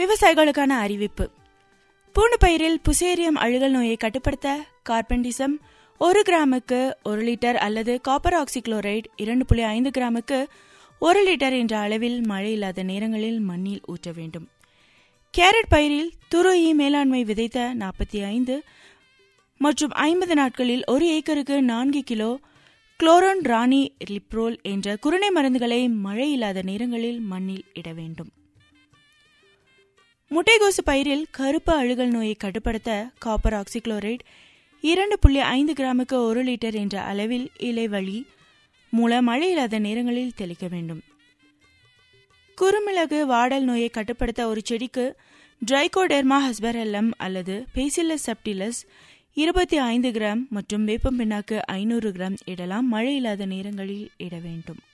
விவசாயிகளுக்கான அறிவிப்பு பூண்டு பயிரில் புசேரியம் அழுகல் நோயை கட்டுப்படுத்த கார்பெண்டிசம் ஒரு கிராமுக்கு ஒரு லிட்டர் அல்லது காப்பர் ஆக்சிக்ளோரைடு இரண்டு புள்ளி ஐந்து கிராமுக்கு ஒரு லிட்டர் என்ற அளவில் மழை இல்லாத நேரங்களில் மண்ணில் ஊற்ற வேண்டும் கேரட் பயிரில் துருயி மேலாண்மை விதைத்த நாற்பத்தி ஐந்து மற்றும் ஐம்பது நாட்களில் ஒரு ஏக்கருக்கு நான்கு கிலோ குளோரோன் ராணி லிப்ரோல் என்ற குருணை மருந்துகளை மழை இல்லாத நேரங்களில் மண்ணில் இட வேண்டும் முட்டைகோசு பயிரில் கருப்பு அழுகல் நோயை கட்டுப்படுத்த காப்பர் ஆக்சிக்ளோரைடு இரண்டு புள்ளி ஐந்து கிராமுக்கு ஒரு லிட்டர் என்ற அளவில் இலைவழி மூலம் மழை இல்லாத நேரங்களில் தெளிக்க வேண்டும் குறுமிளகு வாடல் நோயை கட்டுப்படுத்த ஒரு செடிக்கு ட்ரைகோடெர்மா ஹஸ்பரெல்லம் அல்லது பேசிலஸ் சப்டிலஸ் இருபத்தி ஐந்து கிராம் மற்றும் வேப்பம் பின்னாக்கு ஐநூறு கிராம் இடலாம் மழை இல்லாத நேரங்களில் இட வேண்டும்